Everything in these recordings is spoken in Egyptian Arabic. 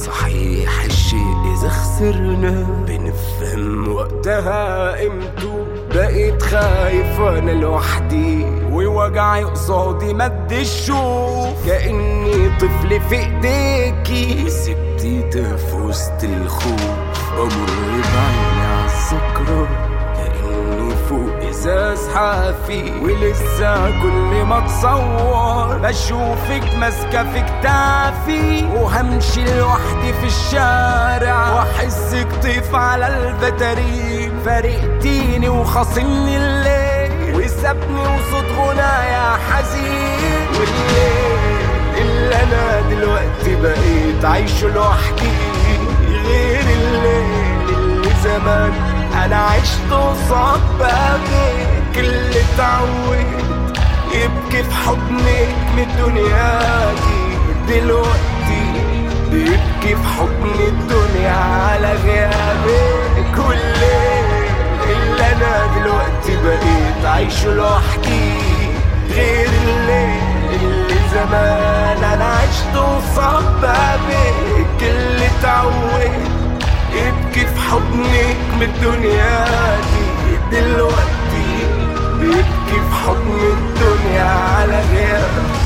صحيح الشيء إذا خسرنا بنفهم وقتها قيمته بقيت خايف وانا لوحدي ووجعي قصادي مد الشوف كأني طفل في ايديكي سبتي في وسط الخوف بمر بعيني عالذكرى كأني فوق ازاز حافي ولسه كل ما اتصور بشوفك ماسكه في كتافي وهمشي لوحدي في الشارع واحسك طيف على الفترين فارقتيني وخاصمني الليل وسابني وصوت غنايا حزين والليل اللي انا دلوقتي بقيت عايشه لوحدي غير الليل اللي زمان انا عشت قصاد بابك اللي اتعودت يبكي في حضنك من الدنيا دي دلوقتي بيبكي في حضن الدنيا على غيابك كل اللي انا دلوقتي بقيت عايشه لوحدي غير الليل اللي زمان انا عشت قصاد بابك اللي اتعودت يبكي في حضنك من الدنيا دي دلوقتي بيبكي في حضن الدنيا على غيرك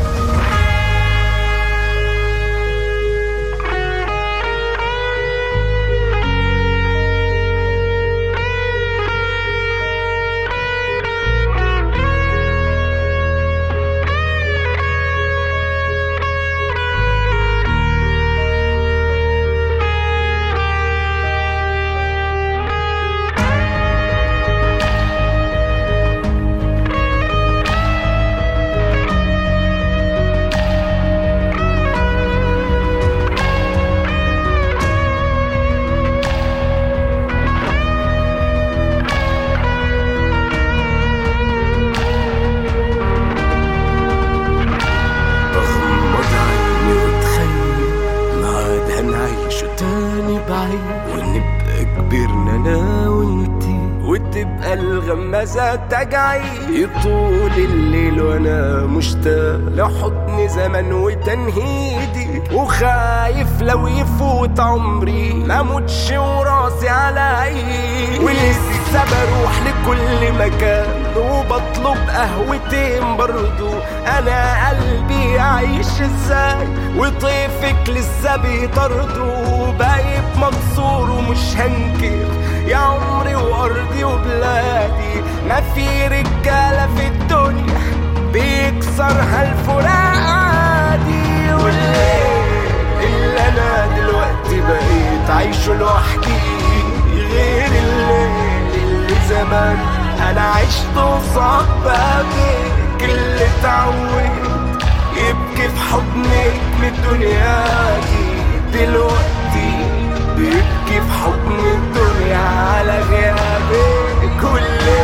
بغمض عيني واتخيل ما عاد هنعيشه تاني بعيد ونبقى كبرنا انا وانتي وتبقى الغمازة تجعي يطول الليل وانا مشتاق لحضن زمن وتنهيدي وخايف لو يفوت عمري ما اموتش وراسي على عيني ولسه بروح لكل مكان وبطلب قهوتين برضو انا قلبي يعيش ازاي وطيفك لسه بيطرده بايب مكسور ومش هنكر يا عمري وارضي وبلادي ما في رجاله في الدنيا بيكسرها الفراق عادي والليل اللي انا دلوقتي بقيت عايشه لوحدي غير الليل اللي زمان انا عشت قصاد بابك اللي اتعودت يبكي في حضنك من الدنيا دي دلوقتي بيبكي في حضن الدنيا على غيابك كل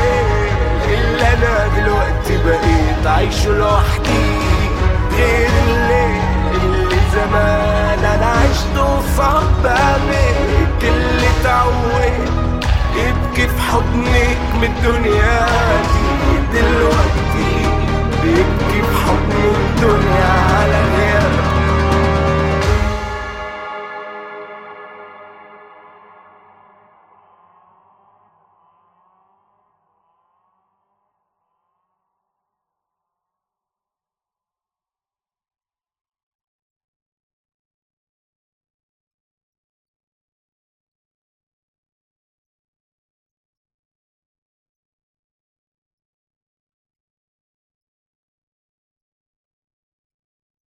اللي انا دلوقتي بقيت عايشه لوحدي غير الليل اللي زمان انا عشت قصاد بابك اللي اتعودت يبكي في حضنك من الدنيا دي دلوقتي بيبكي في حضن الدنيا على غيابك